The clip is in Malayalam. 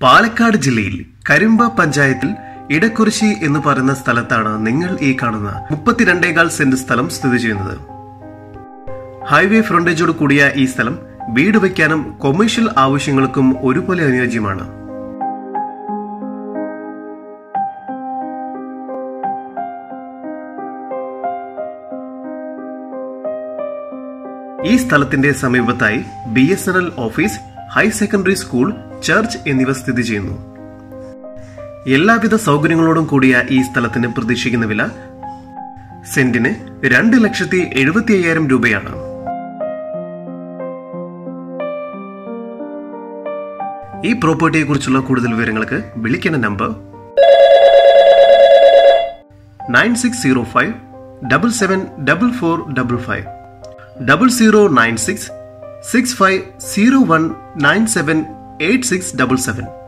പാലക്കാട് ജില്ലയിൽ കരിമ്പ പഞ്ചായത്തിൽ ഇടക്കുറിശി എന്ന് പറയുന്ന സ്ഥലത്താണ് നിങ്ങൾ ഈ കാണുന്ന മുപ്പത്തിരണ്ടേകാൽ സെന്റ് സ്ഥലം സ്ഥിതി ചെയ്യുന്നത് ഹൈവേ ഫ്രണ്ടേജോട് കൂടിയ ഈ സ്ഥലം വീട് വയ്ക്കാനും കൊമേഴ്ഷ്യൽ ആവശ്യങ്ങൾക്കും ഒരുപോലെ അനുയോജ്യമാണ് ഈ സ്ഥലത്തിന്റെ സമീപത്തായി B S N L office higher secondary school church എന്നിവ സ്ഥിതി ചെയ്യുന്നു എല്ലാവിധ സൗകര്യങ്ങളോടും കൂടിയ ഈ സ്ഥലത്തിന് പ്രതീക്ഷിക്കുന്ന വില സെന്റിന് രണ്ട് ലക്ഷത്തി എഴുപത്തി അയ്യായിരം രൂപയാണ് ഈ പ്രോപ്പർട്ടിയെ കുറിച്ചുള്ള കൂടുതൽ വിവരങ്ങൾക്ക് വിളിക്കേണ്ട number nine six zero five double seven double four double five double zero nine six six five zero one nine seven eight six double seven